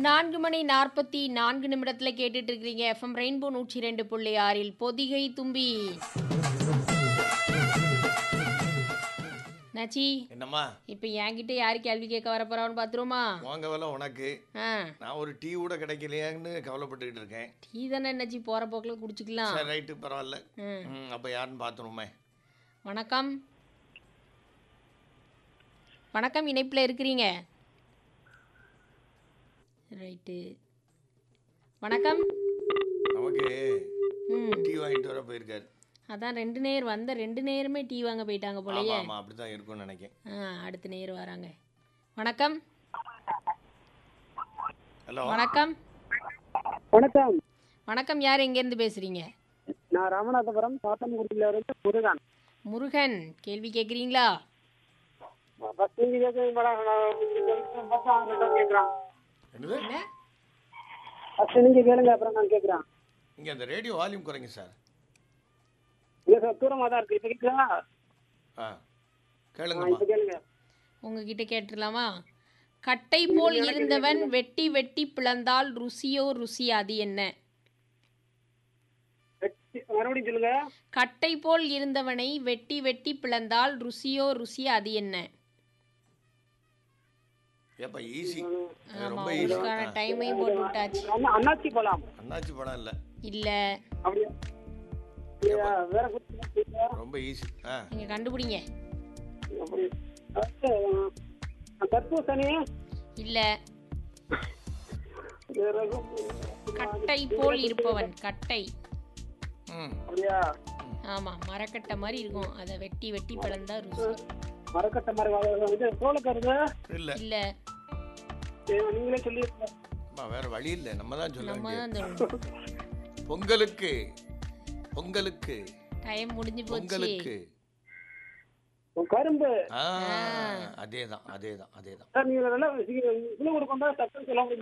நான்கு மணி நாற்பத்தி நான்கு நிமிடத்தில் கேட்டுட்டு இருக்கிறீங்க எஃப்எம் ரெயின்போ நூற்றி ரெண்டு புள்ளி ஆறில் பொதிகை தும்பி நச்சி என்னம்மா இப்போ என்கிட்ட யாரு கேள்வி கேட்க வர போறான்னு பார்த்துருமா வாங்க வேலை உனக்கு ஆ நான் ஒரு டீ கூட கிடைக்கலையான்னு கவலைப்பட்டுக்கிட்டு இருக்கேன் டீ தானே நச்சி போகிற போக்கில் குடிச்சிக்கலாம் சரி ரைட்டு பரவாயில்ல ம். ம் அப்போ யாருன்னு பார்த்துருமே வணக்கம் வணக்கம் இணைப்பில் இருக்கிறீங்க ரைட்டு வணக்கம் நமக்கு ம் டீ வாங்கிட்டு வர போயிருக்காரு அதான் ரெண்டு நேர் வந்த ரெண்டு நேரமே டீ வாங்க போயிட்டாங்க ஆமா போலயே ஆமா அப்படிதான் இருக்கும்னு நினைக்கிறேன் ஆ அடுத்த நேர் வராங்க வணக்கம் ஹலோ வணக்கம் வணக்கம் வணக்கம் யார் எங்கேருந்து பேசுகிறீங்க நான் ராமநாதபுரம் சாத்தன்குடியில இருந்து முருகன் முருகன் கேள்வி கேட்குறீங்களா ஃபர்ஸ்ட் நீங்க கேட்குறீங்க மேடம் நான் ஃபர்ஸ்ட் அவங்ககிட்ட கேட்குறேன் என்னது என்ன ஃபர்ஸ்ட் நீங்க கேளுங்க அப்புறம் நான் கேட்குறேன் இங்கே அந்த ரேடியோ வால்யூம் குறைங்க சார் இல்லை சார் தூரமாக தான் இருக்கு இப்போ கேட்குறா ஆ ஆ கேளுங்கம்மா இப்போ கேளுங்க உங்ககிட்ட கேட்டுடலாமா கட்டை போல் இருந்தவன் வெட்டி வெட்டி பிளந்தால் ருசியோ ருசி அது என்ன வெட்டி- மறுபடியும் சொல்லுங்க கட்டை போல் இருந்தவனை வெட்டி வெட்டி பிளந்தால் ருசியோ ருசி அது என்ன ஏப்பா ஈஸி ஆமா ரொம்ப ஈஸி உங்களுக்கான டைமையும் போட்டு விட்டாச்சு அண்ணா அண்ணாச்சி பழம் அண்ணாச்சி படம் இல்லை இல்ல அப்படியா இல்லையா? வேற கொடுத்துருக்கீங்க ரொம்ப ஈஸி ஆ நீங்க கண்டுபிடிங்க அப்படி அடுத்து, ஆ, தர்பூசணி இல்ல வேற எதுவும் கட்டை போல் இருப்பவன் கட்டை ம் அப்படியா ஆமா மரக்கட்டை மாதிரி இருக்கும் அதை வெட்டி வெட்டி பிளந்தா ருசி மரக்கட்டை மாதிரி வா- இது சோளக்கருது இல்லை இல்ல நீங்களே சொல்லிருக்கீங்க அம்மா வேற வழி இல்லை நம்ம தான் சொல்ல நம்ம வேண்டியது தான் இந்த பொங்கலுக்கு பொங்கலுக்கு டைம் முடிஞ்சு போச்சு பொங்கலுக்கு கரும்பு ஆ அதே தான் அதே தான் அதே தான் சார் நீங்க நல்லா குழு கொடுக்கணும் டக்குன்னு சொல்ல முடியும்